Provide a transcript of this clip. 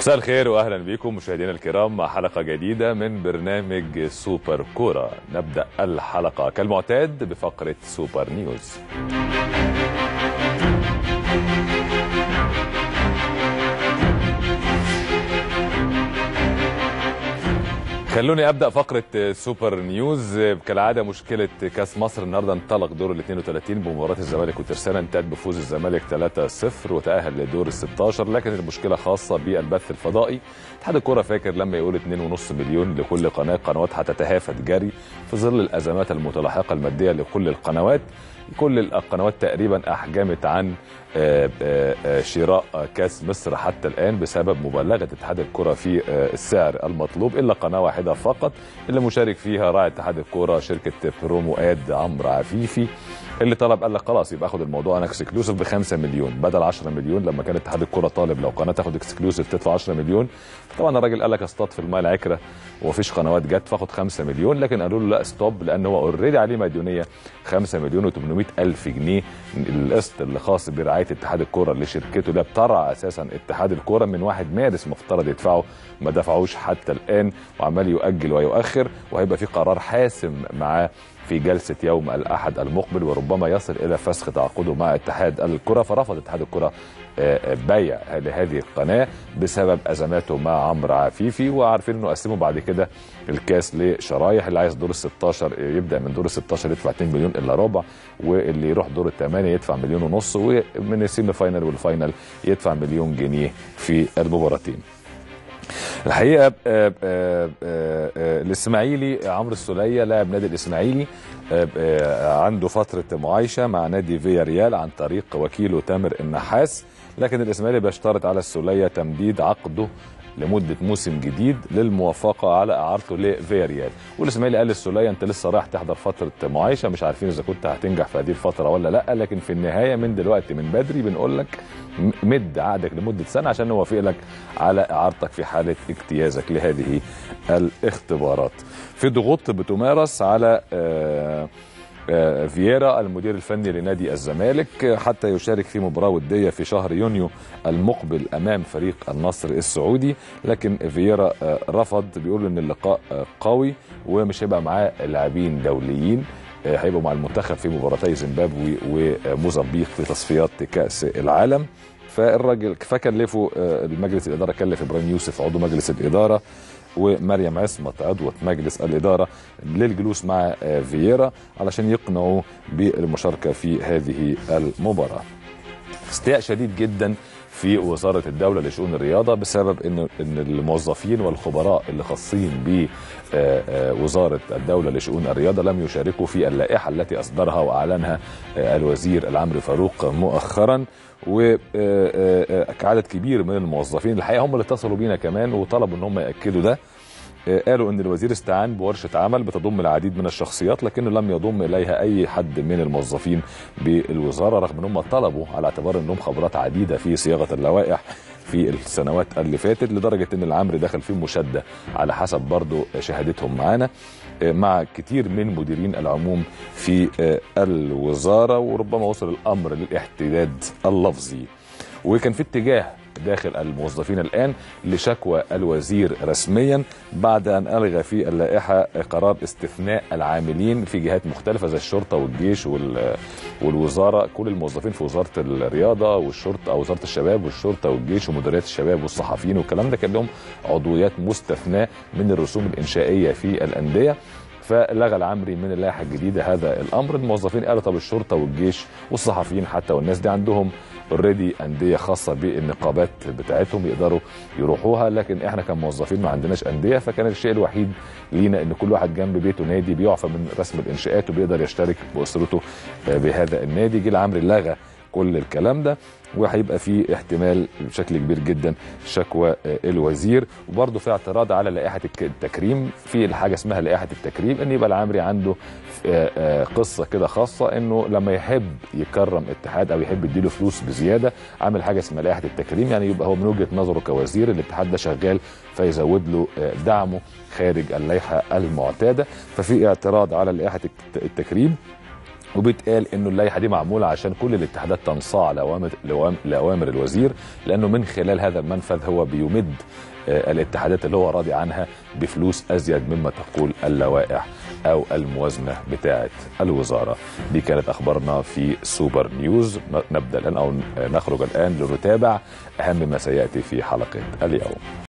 مساء الخير واهلا بكم مشاهدينا الكرام مع حلقه جديده من برنامج سوبر كوره نبدا الحلقه كالمعتاد بفقره سوبر نيوز خلوني ابدا فقره سوبر نيوز كالعاده مشكله كاس مصر النهارده انطلق دور ال 32 بمباراه الزمالك وترسانه انتهت بفوز الزمالك 3-0 وتاهل لدور ال 16 لكن المشكله خاصه بالبث الفضائي اتحاد الكره فاكر لما يقول 2.5 مليون لكل قناه قنوات هتتهافت جري في ظل الازمات المتلاحقه الماديه لكل القنوات كل القنوات تقريبا احجمت عن شراء كاس مصر حتى الان بسبب مبالغه اتحاد الكره في السعر المطلوب الا قناه واحده فقط اللي مشارك فيها راعي اتحاد الكره شركه برومو اد عمرو عفيفي اللي طلب قال لك خلاص يبقى اخد الموضوع انا اكسكلوسيف ب 5 مليون بدل 10 مليون لما كان اتحاد الكره طالب لو قناه تاخد اكسكلوسيف تدفع 10 مليون طبعا الراجل قال لك اصطاد في الماء العكره ومفيش قنوات جت فاخد 5 مليون لكن قالوا له لا ستوب لان هو اوريدي عليه مديونيه 5 مليون و800 الف جنيه القسط اللي خاص برعايه اتحاد الكره اللي شركته ده بترعى اساسا اتحاد الكره من 1 مارس مفترض يدفعه ما دفعوش حتى الان وعمال يؤجل ويؤخر وهيبقى في قرار حاسم معاه في جلسة يوم الأحد المقبل وربما يصل إلى فسخ تعاقده مع اتحاد الكرة فرفض اتحاد الكرة بيع لهذه القناة بسبب أزماته مع عمرو عفيفي وعارفين أنه قسموا بعد كده الكاس لشرايح اللي عايز دور ال 16 يبدأ من دور ال 16 يدفع 2 مليون إلا ربع واللي يروح دور الثمانية يدفع مليون ونص ومن السيمي فاينل والفاينل يدفع مليون جنيه في المباراتين. الحقيقه آآ آآ آآ الاسماعيلي عمرو السوليه لاعب نادي الاسماعيلي عنده فتره معايشه مع نادي فيا ريال عن طريق وكيله تامر النحاس لكن الاسماعيلي بيشترط على السوليه تمديد عقده لمده موسم جديد للموافقه على اعارته لفيا ريال والاسماعيلي قال للسوليه انت لسه رايح تحضر فتره معايشه مش عارفين اذا كنت هتنجح في هذه الفتره ولا لا لكن في النهايه من دلوقتي من بدري بنقول لك مد عقدك لمده سنه عشان نوافق لك على اعارتك في حاله اجتيازك لهذه الاختبارات في ضغوط بتمارس على آه فييرا المدير الفني لنادي الزمالك حتى يشارك في مباراه وديه في شهر يونيو المقبل امام فريق النصر السعودي لكن فييرا رفض بيقول ان اللقاء قوي ومش هيبقى معاه لاعبين دوليين هيبقوا مع المنتخب في مباراتي زيمبابوي وموزمبيق في تصفيات كاس العالم فالراجل فكلفه المجلس الاداره كلف ابراهيم يوسف عضو مجلس الاداره ومريم عصمت عضوة مجلس الإدارة للجلوس مع فييرا علشان يقنعوا بالمشاركة في هذه المباراة استياء شديد جدا في وزارة الدولة لشؤون الرياضة بسبب ان ان الموظفين والخبراء اللي خاصين بوزارة الدولة لشؤون الرياضة لم يشاركوا في اللائحة التي أصدرها وأعلنها الوزير العمري فاروق مؤخرا وعدد كبير من الموظفين الحقيقه هم اللي اتصلوا بينا كمان وطلبوا ان هم ياكدوا ده قالوا ان الوزير استعان بورشه عمل بتضم العديد من الشخصيات لكنه لم يضم اليها اي حد من الموظفين بالوزاره رغم ان هم طلبوا على اعتبار انهم خبرات عديده في صياغه اللوائح في السنوات اللي فاتت لدرجه ان العمري دخل فيه مشاده على حسب برضه شهادتهم معانا مع كتير من مديرين العموم في الوزاره وربما وصل الامر للاحتداد اللفظي وكان في اتجاه داخل الموظفين الان لشكوى الوزير رسميا بعد ان الغى في اللائحه قرار استثناء العاملين في جهات مختلفه زي الشرطه والجيش والوزاره كل الموظفين في وزاره الرياضه والشرطه او وزاره الشباب والشرطه والجيش ومديريات الشباب والصحفيين والكلام ده كان لهم عضويات مستثناه من الرسوم الانشائيه في الانديه فلغى العمري من اللائحه الجديده هذا الامر الموظفين قالوا طب الشرطه والجيش والصحفيين حتى والناس دي عندهم اوريدي انديه خاصه بالنقابات بتاعتهم يقدروا يروحوها لكن احنا كموظفين ما عندناش انديه فكان الشيء الوحيد لينا ان كل واحد جنب بيته نادي بيعفى من رسم الانشاءات وبيقدر يشترك باسرته بهذا النادي جه العمري لغى كل الكلام ده وهيبقى في احتمال بشكل كبير جدا شكوى الوزير وبرضه في اعتراض على لائحه التكريم في حاجه اسمها لائحه التكريم ان يبقى العمري عنده قصه كده خاصه انه لما يحب يكرم اتحاد او يحب يديله فلوس بزياده عامل حاجه اسمها لائحه التكريم يعني يبقى هو من وجهه نظره كوزير الاتحاد ده شغال فيزود له دعمه خارج اللائحه المعتاده ففي اعتراض على لائحه التكريم وبيتقال انه اللائحه دي معموله عشان كل الاتحادات تنصاع لاوامر لأوام- لاوامر الوزير لانه من خلال هذا المنفذ هو بيمد آه، الاتحادات اللي هو راضي عنها بفلوس ازيد مما تقول اللوائح او الموازنه بتاعه الوزاره. دي كانت اخبارنا في سوبر نيوز نبدا الان او نخرج الان لنتابع اهم ما سياتي في حلقه اليوم.